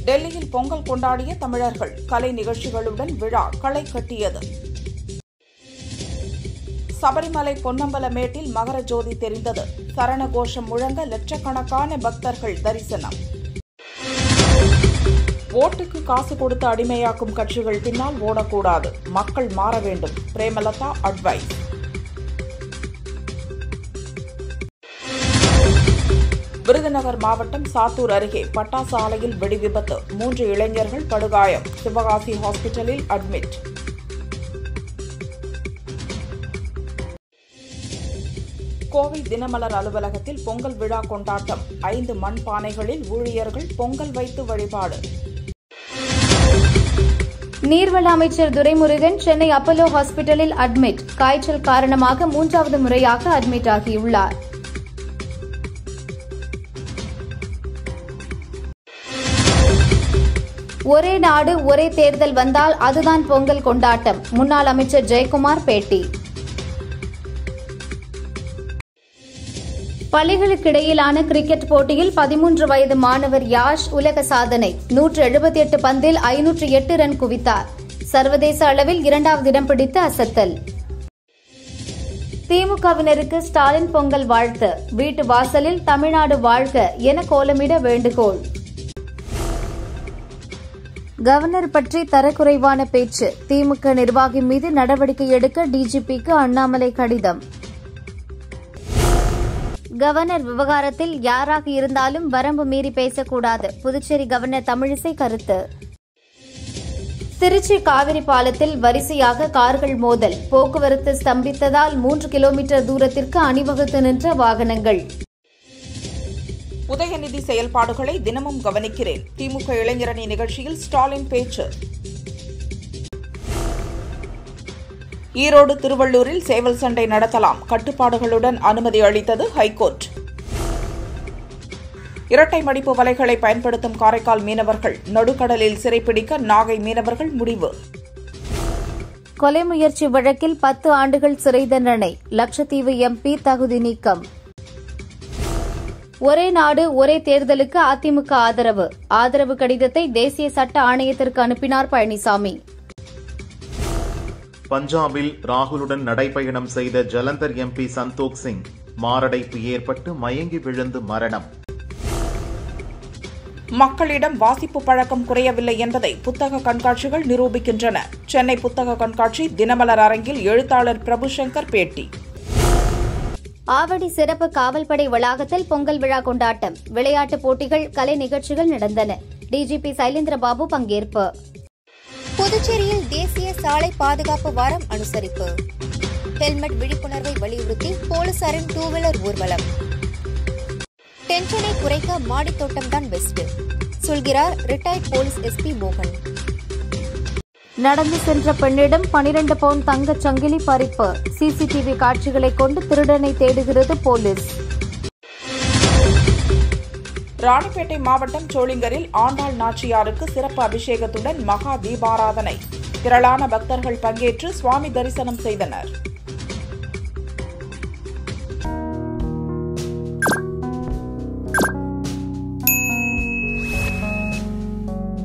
டெல்லியில் பொங்கல் கொண்டாடிய தமிழர்கள் கலை நிகழ்ச்சிகளுடன் விழா களை கட்டியது சபரிமலை பொன்னம்பலமேட்டில் மகர ஜோதி தெரிந்தது சரண கோஷம் முழங்க லட்சக்கணக்கான பக்தர்கள் தரிசனம் ஓட்டுக்கு காசு கொடுத்து அடிமையாக்கும் கட்சிகள் பின்னால் ஓடக்கூடாது மக்கள் மாற வேண்டும் பிரேமலதா அட்வைஸ் விருதுநகர் மாவட்டம் சாத்தூர் அருகே பட்டாசு ஆலையில் வெடி விபத்து மூன்று இளைஞர்கள் படுகாயம் சிவகாசி ஹாஸ்பிட்டலில் அட்மிட் கோவை தினமலர் அலுவலகத்தில் பொங்கல் விழா கொண்டாட்டம் ஐந்து மண் பானைகளில் ஊழியர்கள் பொங்கல் வைத்து வழிபாடு நீர்வள அமைச்சர் துரைமுருகன் சென்னை அப்பல்லோ ஹாஸ்பிட்டலில் அட்மிட் காய்ச்சல் காரணமாக மூன்றாவது முறையாக அட்மிட் ஆகியுள்ளார் ஒரே நாடு ஒரே தேர்தல் வந்தால் அதுதான் பொங்கல் கொண்டாட்டம் முன்னாள் அமைச்சர் ஜெயக்குமார் பேட்டி பள்ளிகளுக்கிடையிலான கிரிக்கெட் போட்டியில் பதிமூன்று வயது மாணவர் யாஷ் உலக சாதனை நூற்று எழுபத்தி எட்டு பந்தில் ஐநூற்று எட்டு ரன் குவித்தார் சர்வதேச அளவில் இரண்டாவது இடம் பிடித்து அசத்தல் திமுகவினருக்கு ஸ்டாலின் பொங்கல் வாழ்த்து வீட்டு வாசலில் தமிழ்நாடு வாழ்க என கோலமிட வேண்டுகோள் கவர்னர் பற்றி தரக்குறைவான பேச்சு திமுக நிர்வாகி மீது நடவடிக்கை எடுக்க டிஜிபிக்கு அண்ணாமலை கடிதம் கவர்னர் விவகாரத்தில் யாராக இருந்தாலும் வரம்பு மீறி பேசக்கூடாது புதுச்சேரி கவர்னர் தமிழிசை கருத்து திருச்சி காவிரி பாலத்தில் வரிசையாக கார்கள் மோதல் போக்குவரத்து ஸ்தம்பித்ததால் மூன்று கிலோமீட்டர் தூரத்திற்கு அணிவகுத்து நின்ற வாகனங்கள் உதயநிதி செயல்பாடுகளை தினமும் கவனிக்கிறேன் திமுக இளைஞரணி நிகழ்ச்சியில் ஸ்டாலின் பேச்சு ஈரோடு திருவள்ளூரில் சேவல் சண்டை நடத்தலாம் கட்டுப்பாடுகளுடன் அனுமதி அளித்தது ஹைகோர்ட் இரட்டை மடிப்பு வலைகளை பயன்படுத்தும் காரைக்கால் மீனவர்கள் நடுக்கடலில் சிறைப்பிடிக்க நாகை மீனவர்கள் முடிவு கொலை முயற்சி வழக்கில் பத்து ஆண்டுகள் சிறை தண்டனை லட்சத்தீவு எம்பி தகுதி நீக்கம் ஒரே நாடு ஒரே தேர்தலுக்கு அதிமுக ஆதரவு ஆதரவு கடிதத்தை தேசிய சட்ட ஆணையத்திற்கு அனுப்பினார் பழனிசாமி பஞ்சாபில் ராகுலுடன் நடைபயணம் செய்த ஜலந்தர் எம்பி சந்தோக் சிங் மாரடைப்பு ஏற்பட்டு மயங்கி விழுந்து மரணம் மக்களிடம் வாசிப்பு பழக்கம் குறையவில்லை என்பதை புத்தக கண்காட்சிகள் நிரூபிக்கின்றன சென்னை புத்தக கண்காட்சி தினமலர் அரங்கில் எழுத்தாளர் பிரபுசங்கர் பேட்டி ஆவடி சிறப்பு காவல்படை வளாகத்தில் பொங்கல் விழா கொண்டாட்டம் விளையாட்டுப் போட்டிகள் கலை நிகழ்ச்சிகள் நடந்தன டிஜிபி சைலேந்திரபாபு பங்கேற்பு புதுச்சேரியில் தேசிய சாலை பாதுகாப்பு வாரம் அனுசரிப்பு ஹெல்மெட் விழிப்புணர்வை வலியுறுத்தி போலீசாரின் டூ வீலர் ஊர்வலம் டென்ஷனை குறைக்க மாடித் தோட்டம் தான் பெஸ்ட் சொல்கிறார் ரிட்டையர்ட் போலீஸ் எஸ்பி மோகன் நடந்து சென்ற பெண்ணிடம் பனிரண்டு பவுண்ட் தங்கச் சங்கிலி பறிப்பு சிசிடிவி காட்சிகளை கொண்டு திருடனை தேடுகிறது போலீஸ் ராணிப்பேட்டை மாவட்டம் சோளிங்கரில் ஆண்டாள் நாச்சியாருக்கு சிறப்பு அபிஷேகத்துடன் மகா தீபாராதனை திரளான பக்தர்கள் பங்கேற்று சுவாமி தரிசனம் செய்தனர்